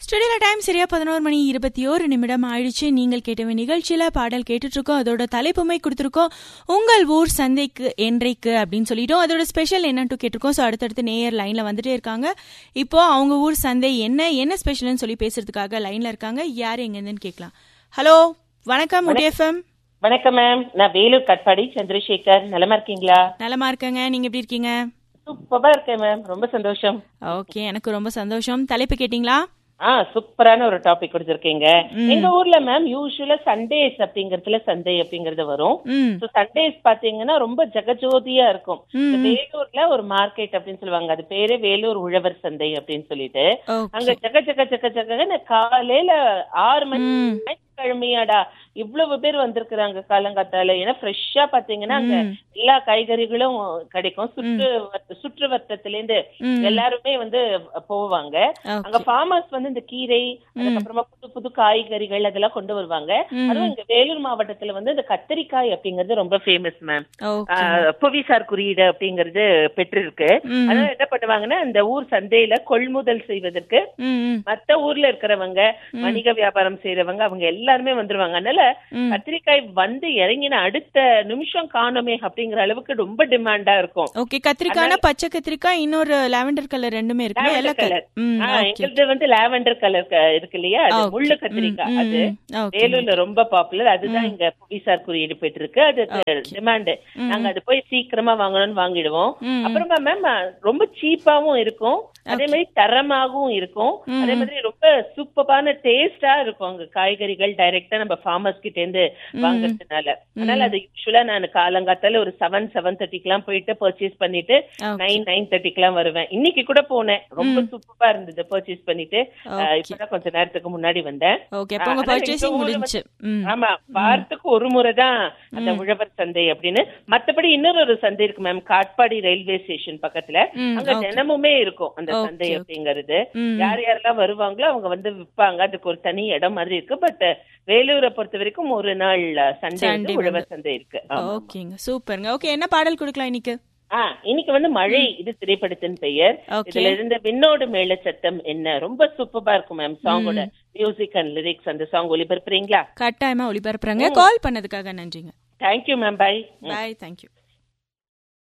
Studio time சரியா பதினோரு மணி இருபத்தி ஓரு நிமிடம் ஆயிடுச்சு நீங்கள் கேட்ட நிகழ்ச்சியில பாடல் கேட்டுட்டு இருக்கோம் அதோட தலைப்புமே கொடுத்துருக்கோம் உங்கள் ஊர் சந்தைக்கு என்றைக்கு அப்படின்னு சொல்லிட்டோம் அதோட ஸ்பெஷல் என்னன்ட்டு கேட்டிருக்கோம் ஸோ அடுத்தடுத்து நேயர் லைன்ல வந்துட்டே இருக்காங்க இப்போ அவங்க ஊர் சந்தை என்ன என்ன ஸ்பெஷல்னு சொல்லி பேசுறதுக்காக லைன்ல இருக்காங்க யார் எங்கன்னு கேட்கலாம் ஹலோ வணக்கம் உடிஎஃப்எம் வணக்கம் மேம் நான் வேலூர் கட்பாடி சந்திரசேகர் நலமா இருக்கீங்களா நலமா இருக்கங்க நீங்க எப்படி இருக்கீங்க சூப்பரா இருக்கேன் மேம் ரொம்ப சந்தோஷம் ஓகே எனக்கு ரொம்ப சந்தோஷம் தலைப்பு கேட்டிங்களா ஆ சூப்பரான ஒரு டாபிக் கொடுத்திருக்கீங்க எங்க ஊர்ல மேம் யூஸ்வலா சண்டேஸ் அப்படிங்கறதுல சந்தை அப்படிங்கறது வரும் ம் So, சண்டேஸ் பாத்தீங்கன்னா ரொம்ப ஜெகஜோதியா இருக்கும் இந்த வேலூர்ல ஒரு மார்க்கெட் அப்படின்னு சொல்லுவாங்க அது பேரே வேலூர் உழவர் சந்தை அப்படின்னு சொல்லிட்டு ஓகே அங்க ஜக ஜக ஜக ஜகன்னு காலையில ஆறு மணி கிழமையாடா இவ்வளவு பேர் வந்திருக்கிறாங்க காலங்காத்தால ஏன்னா ஃப்ரெஷ்ஷா பாத்தீங்கன்னா அங்க எல்லா காய்கறிகளும் கிடைக்கும் சுற்று வட்ட- சுற்று வட்டத்துல இருந்து எல்லாருமே வந்து போவாங்க அங்க ஃபார்மர்ஸ் வந்து இந்த கீரை அதுக்கப்புறமா புது புது காய்கறிகள் அதெல்லாம் கொண்டு வருவாங்க அதுவும் இங்க வேலூர் மாவட்டத்துல வந்து இந்த கத்திரிக்காய் அப்படிங்கிறது ரொம்ப ஃபேமஸ் மேம் ஓகே புவிசார் குறியீடு அப்படிங்கிறது பெற்றிருக்கு ம். அதனால என்ன பண்ணுவாங்கன்னா இந்த ஊர் சந்தையில கொள்முதல் செய்வதற்கு ம் ம் மத்த ஊர்ல இருக்கிறவங்க வணிக வியாபாரம் செய்யறவங்க அவங்க எல்லாருமே வந்துருவாங்க அதனால கத்திரிக்காய் வந்து இறங்கின அடுத்த நிமிஷம் காணுமே அப்படிங்கிற அளவுக்கு ரொம்ப டிமாண்டா இருக்கும் ஓகே கத்திரிக்காய்னா பச்சை கத்திரிக்காய் இன்னொரு லாவெண்டர் கலர் ரெண்டுமே இருக்கு lavender எல்லா கலர் colour. ம் ஆ, ஓகே எங்களுது வந்து லாவெண்டர் கலர் இருக்கு இல்லையா அது Okay. முள்ளு கத்திரிக்காய் ம், அது ம், ஓகே வேலூர்ல ரொம்ப பாப்புலர் அதுதான் இங்க புவிசார் குறியீடு பெற்றிருக்கு அது டிமாண்ட் நாங்க அது போய் சீக்கிரமா வாங்கணும்னு வாங்கிடுவோம் ம். அப்புறமா மேம் ரொம்ப சீப்பாவும் இருக்கும் அதே மாதிரி தரமாகவும் இருக்கும் அதே மாதிரி ரொம்ப சூப்பரான டேஸ்டா இருக்கும் அங்க காய்கறிகள் டைரக்டா நம்ம ஃபார்மர்ஸ் கிட்ட இருந்து வாங்குறதுனால அதனால அது யூஸ்வலா நான் காலங்காத்தால ஒரு செவன் செவன் தேர்ட்டிக்கு போயிட்டு பர்ச்சேஸ் பண்ணிட்டு Okay. நைன் நைன் தேர்ட்டிக்கு வருவேன் இன்னைக்கு கூட போனேன் ரொம்ப சூப்பரா இருந்தது பர்ச்சேஸ் பண்ணிட்டு அஹ், இப்பதான் கொஞ்ச நேரத்துக்கு முன்னாடி வந்தேன் ஓகே அப்போ உங்க ஆனா எங்க பர்ச்சேசிங் ஊர்ல முடிஞ்சுச்சு ம் ஆமா வாரத்துக்கு ஒரு முறை தான் அந்த உழவர் சந்தை அப்படின்னு மத்தபடி இன்னொரு ஒரு சந்தை இருக்கு மேம் காட்பாடி ரயில்வே ஸ்டேஷன் பக்கத்துல ம், அங்க தினமுமே இருக்கும் அந்த Okay, சந்தை okay. அப்படிங்கறது ம். யார் யாரெல்லாம் வருவாங்களோ அவங்க வந்து விற்பாங்க அதுக்கு ஒரு தனி இடம் மாதிரி இருக்கு பட் வேலூரை பொறுத்த வரைக்கும் ஒரு நாள் சண்டே Sunday வந்து உழவர் சந்தை இருக்கு ஆமா. ஓகேங்க சூப்பருங்க ஓகே என்ன பாடல் கொடுக்கலாம் இன்னைக்கு ஆ இன்னைக்கு வந்து மழை இது திரைப்படத்தின் பெயர் Okay. இதுல இருந்த விண்ணோடு மேல சத்தம் என்ன ரொம்ப சூப்பரா இருக்கும் மேம் சாங்கோட மியூசிக் அண்ட் லிரிக்ஸ் அந்த சாங் ஒளிபரப்புறீங்களா கட்டாயமா ஒளிபரப்புறாங்க கால் பண்ணதுக்காக நன்றிங்க thank you ma'am bye bye thank you